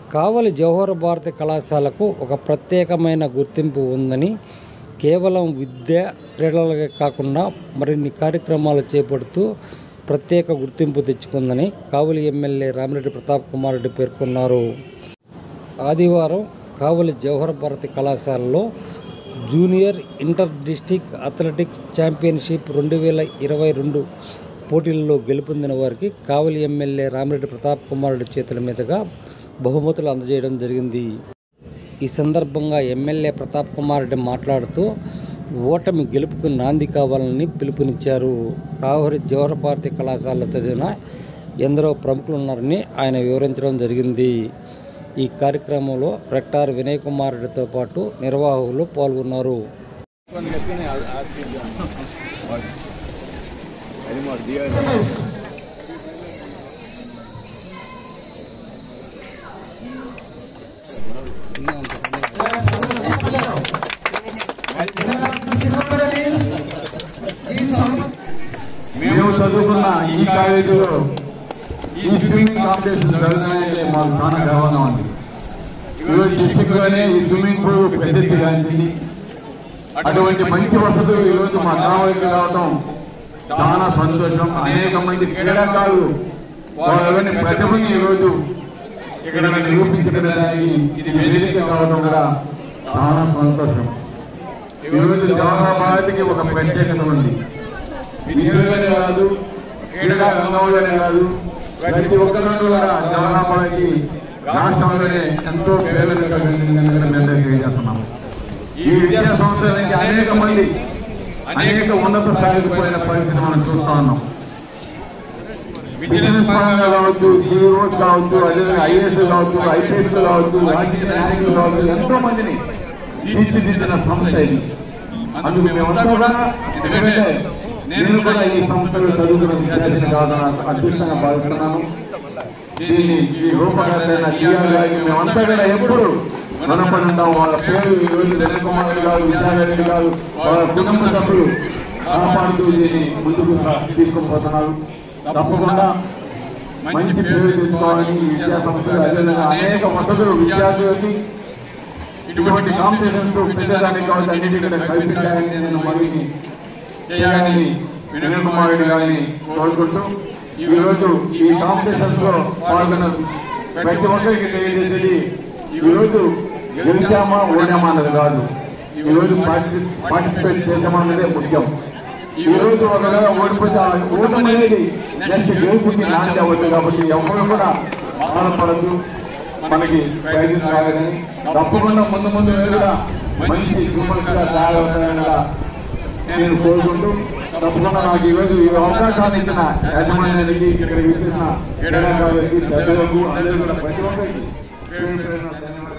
కావలి జవహర్ భారతి కళాశాలకు ఒక ప్రత్యేకమైన గుర్తింపు ఉందని కేవలం విద్య క్రీడలకే కాకుండా మరిన్ని కార్యక్రమాలు చేపడుతూ ప్రత్యేక గుర్తింపు తెచ్చుకుందని కావలి ఎమ్మెల్యే రామిరెడ్డి ప్రతాప్ కుమార్ రెడ్డి పేర్కొన్నారు ఆదివారం కావలి జవహర్ భారతి కళాశాలలో junior inter district athletics championship రెండు వేల ఇరవై రెండు పోటీలలో గెలుపొందిన వారికి కావలి ఎమ్మెల్యే రామిరెడ్డి ప్రతాప్ కుమార్ రెడ్డి చేతుల మీదుగా బహుమతులు అందజేయడం జరిగింది ఈ సందర్భంగా ఎమ్మెల్యే ప్రతాప్ కుమార్ రెడ్డి మాట్లాడుతూ ఓటమి గెలుపుకు నాంది కావాలని పిలుపునిచ్చారు కావలి జవహర్ భారతి కళాశాలలో చదివిన ఎందరో ప్రముఖులు ఉన్నారని ఆయన వివరించడం జరిగింది ఈ కార్యక్రమంలో రెక్టార్ వినయ్ కుమార్ రెడ్డితో పాటు నిర్వాహకులు పాల్గొన్నారు మేము చదువుకున్న ఈ కాలేజీలో ఈ స్విమ్మింగ్ కాంపిటీషన్ జరుగుతున్నాయంటే మాకు చాలా గర్వంగా ఉంది ఈరోజు డిస్టిక్ లోనే ఈ స్విమ్మింగ్ పూల్ ప్రసిద్ధిగాంచింది అటువంటి మంచి వసతులు ఈరోజు మా గ్రామానికి రావడం చాలా సంతోషం అనేక మంది క్రీడాకారులు వాళ్ళని ప్రతిభని ఈరోజు ఇక్కడ నిరూపించడానికి ఇది వేదిక కావడం కూడా చాలా సంతోషం ఈరోజు జవహర్లాబాద్కి ఒక ప్రత్యేకత ఉంది విద్యులనే కాదు క్రీడా రంగంలోనే కాదు ప్రతి ఒక్కరు కూడా జవహర్లాబాద్కి రాష్ట్రంలోనే ఎంతో పేరు తెలియజేస్తున్నాము ఈ విద్యా సంస్థల నుంచి అనేక మంది అనేక ఉన్నత స్థాయికి పోయిన పరిస్థితి మనం చూస్తా ఉన్నాం బిజినెస్ పరంగా కావచ్చు జీరోస్ కావచ్చు అదేవిధంగా ఐఏఎస్ కావచ్చు ఐపీఎస్ కావచ్చు రాజకీయ నాయకులు కావచ్చు ఎంతో మందిని తీర్చిదిద్దిన సంస్థ ఇది అందుకు మేమంతా కూడా ఎందుకంటే నేను కూడా ఈ సంస్థలో చదువుకున్న విద్యార్థిని కావాలని అద్భుతంగా భావిస్తున్నాను దీన్ని ఈ రూపకర్తైన టీఆర్ గారికి మేమంతా కూడా ఎప్పుడు రుణపడి ఉంటాం వాళ్ళ పేరు ఈ రోజు దిలీప్ కుమార్ రెడ్డి గారు విద్యారెడ్డి గారు వాళ్ళ కుటుంబ సభ్యులు కాపాడుతూ దీన్ని ముందుకు తీసుకుపోతున్నారు తప్పకుండా మంచి పేరు తీసుకోవాలని ఈ విద్యా సంస్థలు అదేవిధంగా అనేక వసతులు విద్యార్థులకి ఇటువంటి కాంపిటీషన్స్ పెట్టడానికి కావచ్చు అన్నిటి కూడా కల్పించాలని నేను మళ్ళీ చేయాలని వినయ్ కుమార్ రెడ్డి గారిని కోరుకుంటూ ఈ రోజు ఈ కాంపిటీషన్స్ లో పాల్గొన్న ప్రతి ఒక్కరికి తెలియజేసేది ఈ రోజు గెలిచామా ఓడామా అన్నది కాదు ఈ రోజు పార్టిసిపేట్ చేసామా అన్నదే ముఖ్యం ఈ రోజు ఒకవేళ ఓడిపోతే ఆ ఓటమి అనేది నెక్స్ట్ గెలుపుకి నాంది అవ్వదు కాబట్టి ఎవరు కూడా బాధపడద్దు మనకి ప్రైజెస్ రాలేదని తప్పకుండా ముందు ముందు కూడా మంచి సూపర్ గా తయారవుతాయని కూడా నేను కోరుకుంటూ తప్పకుండా నాకు ఈరోజు ఈ అవకాశాన్ని ఇచ్చిన యాజమాన్యానికి ఇక్కడ విచ్చేసిన క్రీడాకారులకి సభ్యులకు అందరూ కూడా ప్రతి ఒక్కరికి పేరు పేరున ధన్యవాదాలు